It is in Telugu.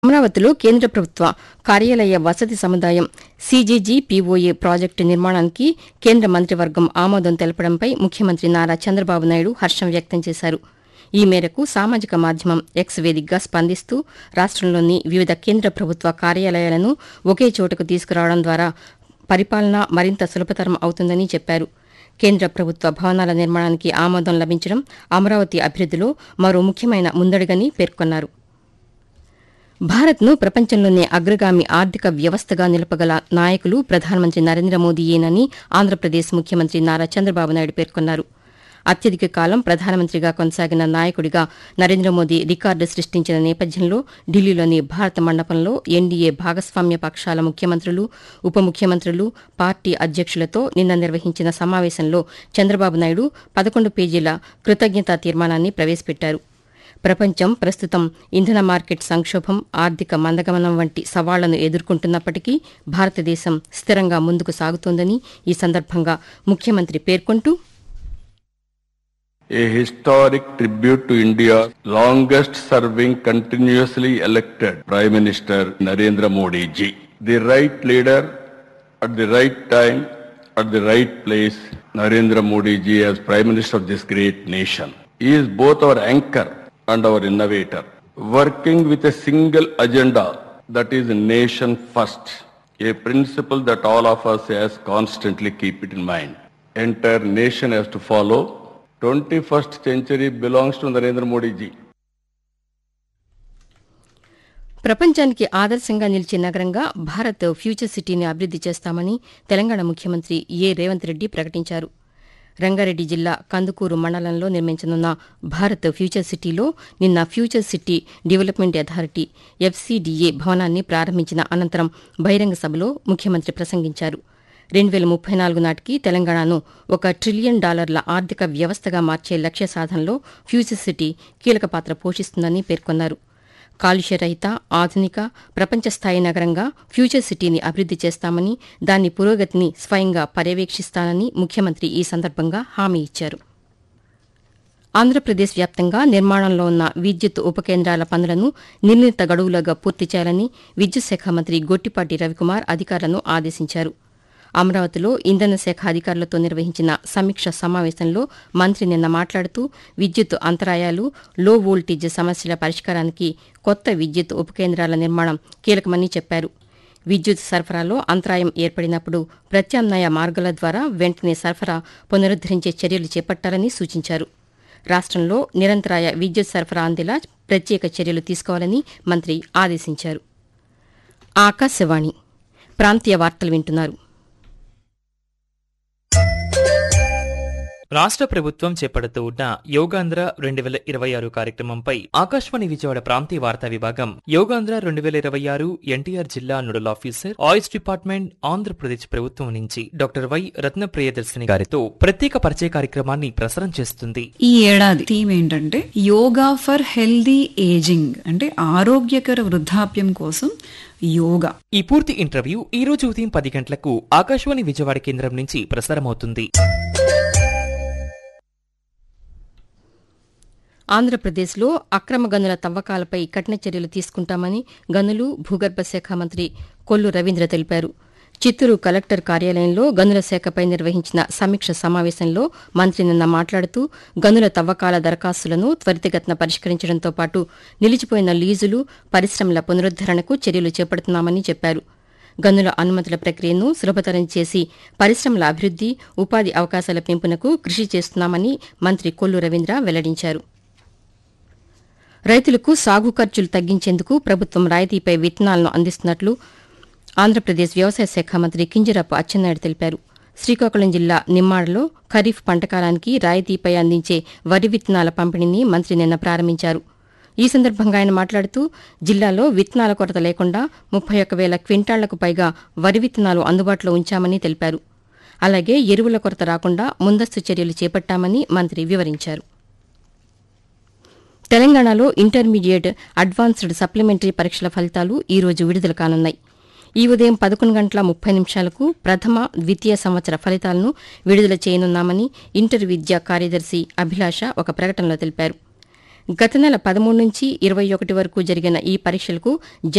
అమరావతిలో కేంద్ర ప్రభుత్వ కార్యాలయ వసతి సముదాయం సీజీజీ పీఓఏ ప్రాజెక్టు నిర్మాణానికి కేంద్ర మంత్రివర్గం ఆమోదం తెలపడంపై ముఖ్యమంత్రి నారా చంద్రబాబు నాయుడు హర్షం వ్యక్తం చేశారు ఈ మేరకు సామాజిక మాధ్యమం ఎక్స్ వేదికగా స్పందిస్తూ రాష్టంలోని వివిధ కేంద్ర ప్రభుత్వ కార్యాలయాలను ఒకే చోటకు తీసుకురావడం ద్వారా పరిపాలన మరింత సులభతరం అవుతుందని చెప్పారు కేంద్ర ప్రభుత్వ భవనాల నిర్మాణానికి ఆమోదం లభించడం అమరావతి అభివృద్దిలో మరో ముఖ్యమైన ముందడుగని పేర్కొన్నారు భారత్ను ప్రపంచంలోనే అగ్రగామి ఆర్థిక వ్యవస్థగా నిలపగల నాయకులు ప్రధానమంత్రి నరేంద్ర మోదీయేనని ఆంధ్రప్రదేశ్ ముఖ్యమంత్రి నారా చంద్రబాబు నాయుడు పేర్కొన్నారు అత్యధిక కాలం ప్రధానమంత్రిగా కొనసాగిన నాయకుడిగా నరేంద్ర మోదీ రికార్డు సృష్టించిన నేపథ్యంలో ఢిల్లీలోని భారత మండపంలో ఎన్డీఏ భాగస్వామ్య పక్షాల ముఖ్యమంత్రులు ఉప ముఖ్యమంత్రులు పార్టీ అధ్యక్షులతో నిన్న నిర్వహించిన సమావేశంలో చంద్రబాబు నాయుడు పదకొండు పేజీల కృతజ్ఞతా తీర్మానాన్ని ప్రవేశపెట్టారు ప్రపంచం ప్రస్తుతం ఇంధన మార్కెట్ సంక్షోభం ఆర్థిక మందగమనం వంటి సవాళ్లను ఎదుర్కొంటున్నప్పటికీ భారతదేశం స్థిరంగా ముందుకు సాగుతోందని ఈ సందర్భంగా ముఖ్యమంత్రి పేర్కొంటూ a historic tribute to India's longest serving continuously elected Prime Minister Narendra Modi ji. The right leader at the right time, at the right place, Narendra Modi ji as Prime Minister of this great nation. He is both our anchor and our innovator, working with a single agenda that is nation first, a principle that all of us has constantly keep it in mind. Entire nation has to follow 21st century belongs to Narendra Modi ji. ప్రపంచానికి ఆదర్శంగా నిలిచే నగరంగా భారత్ ఫ్యూచర్ సిటీని అభివృద్ది చేస్తామని తెలంగాణ ముఖ్యమంత్రి ఏ రేవంత్ రెడ్డి ప్రకటించారు రంగారెడ్డి జిల్లా కందుకూరు మండలంలో నిర్మించనున్న భారత్ ఫ్యూచర్ సిటీలో నిన్న future city development authority FCDA భవనాన్ని ప్రారంభించిన అనంతరం బహిరంగ సభలో ముఖ్యమంత్రి ప్రసంగించారు రెండు వేల ముప్పై నాలుగు నాటికి తెలంగాణను ఒక ట్రిలియన్ డాలర్ల ఆర్థిక వ్యవస్థగా మార్చే లక్ష్య సాధనలో ఫ్యూచర్ సిటీ కీలక పాత్ర పోషిస్తుందని పేర్కొన్నారు కాలుష్యరహిత ఆధునిక ప్రపంచ స్థాయి నగరంగా ఫ్యూచర్ సిటీని అభివృద్ది చేస్తామని దాని పురోగతిని స్వయంగా పర్యవేక్షిస్తానని ముఖ్యమంత్రి ఈ సందర్భంగా హామీ ఇచ్చారు ఆంధ్రప్రదేశ్ వ్యాప్తంగా నిర్మాణంలో ఉన్న విద్యుత్ ఉపకేంద్రాల పనులను నిర్ణీత గడువులుగా పూర్తి చేయాలని విద్యుత్ శాఖ మంత్రి గొట్టిపాటి రవికుమార్ అధికారులను ఆదేశించారు అమరావతిలో ఇంధన శాఖ అధికారులతో నిర్వహించిన సమీక్ష సమావేశంలో మంత్రి నిన్న మాట్లాడుతూ విద్యుత్ అంతరాయాలు లో వోల్టేజ్ సమస్యల పరిష్కారానికి కొత్త విద్యుత్ ఉపకేంద్రాల నిర్మాణం కీలకమని చెప్పారు విద్యుత్ సరఫరాలో అంతరాయం ఏర్పడినప్పుడు ప్రత్యామ్నాయ మార్గాల ద్వారా వెంటనే సరఫరా పునరుద్దరించే చర్యలు చేపట్టాలని సూచించారు రాష్టంలో నిరంతరాయ విద్యుత్ సరఫరా అందేలా ప్రత్యేక చర్యలు తీసుకోవాలని మంత్రి ఆదేశించారు ఆకాశవాణి ప్రాంతీయ వార్తలు వింటున్నారు రాష్ట్ర ప్రభుత్వం చేపడుతూ ఉన్న యోగాంధ్ర రెండు వేల ఇరవై ఆరు కార్యక్రమంపై ఆకాశవాణి విజయవాడ ప్రాంతీయ వార్తా విభాగం యోగాంధ్ర రెండు వేల ఇరవై ఆరు ఎన్టీఆర్ జిల్లా nodal officer oils department Andhra Pradesh ప్రభుత్వం నుంచి డాక్టర్ వై రత్న ప్రియదర్శిని గారితో ప్రత్యేక పరిచయ కార్యక్రమాన్ని ప్రసారం చేస్తుంది ఈ ఏడాది థీమ్ ఏంటంటే యోగా ఫర్ హెల్దీ ఏజింగ్ అంటే ఆరోగ్యకర వృద్ధాప్యం కోసం యోగా ఈ పూర్తి ఇంటర్వ్యూ ఈ రోజు ఉదయం పది గంటలకు ఆకాశవాణి విజయవాడ కేంద్రం నుంచి ప్రసారమవుతుంది ఆంధ్రప్రదేశ్లో అక్రమ గనుల తవ్వకాలపై కఠిన చర్యలు తీసుకుంటామని గనులు భూగర్భ శాఖ మంత్రి కొల్లు రవీంద్ర తెలిపారు చిత్తూరు కలెక్టర్ కార్యాలయంలో గనుల శాఖపై నిర్వహించిన సమీక్ష సమావేశంలో మంత్రి నిన్న మాట్లాడుతూ గనుల తవ్వకాల దరఖాస్తులను త్వరితగతిన పరిష్కరించడంతో పాటు నిలిచిపోయిన లీజులు పరిశ్రమల పునరుద్దరణకు చర్యలు చేపడుతున్నామని చెప్పారు గనుల అనుమతుల ప్రక్రియను సులభతరం చేసి పరిశ్రమల అభివృద్ది ఉపాధి అవకాశాల పెంపునకు కృషి చేస్తున్నామని మంత్రి కొల్లు రవీంద్ర వెల్లడించారు రైతులకు సాగు ఖర్చులు తగ్గించేందుకు ప్రభుత్వం రాయితీపై విత్తనాలను అందిస్తున్నట్లు ఆంధ్రప్రదేశ్ వ్యవసాయ శాఖ మంత్రి కింజరాపు అచ్చెన్నాయుడు తెలిపారు శ్రీకాకుళం జిల్లా నిమ్మాడలో ఖరీఫ్ పంటకాలానికి రాయితీపై అందించే వరి విత్తనాల పంపిణీని మంత్రి నిన్న ప్రారంభించారు ఈ సందర్భంగా ఆయన మాట్లాడుతూ జిల్లాలో విత్తనాల కొరత లేకుండా ముప్పై ఒక్క వేల క్వింటాళ్లకు పైగా వరి విత్తనాలు అందుబాటులో ఉంచామని తెలిపారు అలాగే ఎరువుల కొరత రాకుండా ముందస్తు చర్యలు చేపట్టామని మంత్రి వివరించారు తెలంగాణలో ఇంటర్మీడియట్ అడ్వాన్స్డ్ సప్లిమెంటరీ పరీక్షల ఫలితాలు ఈ రోజు విడుదల కానున్నాయి ఈ ఉదయం పదకొండు గంటల ముప్పై నిమిషాలకు ప్రథమ ద్వితీయ సంవత్సర ఫలితాలను విడుదల చేయనున్నామని ఇంటర్ విద్యా కార్యదర్శి అభిలాష ఒక ప్రకటనలో తెలిపారు గత నెల పదమూడు నుంచి ఇరవై ఒకటి వరకు జరిగిన ఈ పరీక్షలకు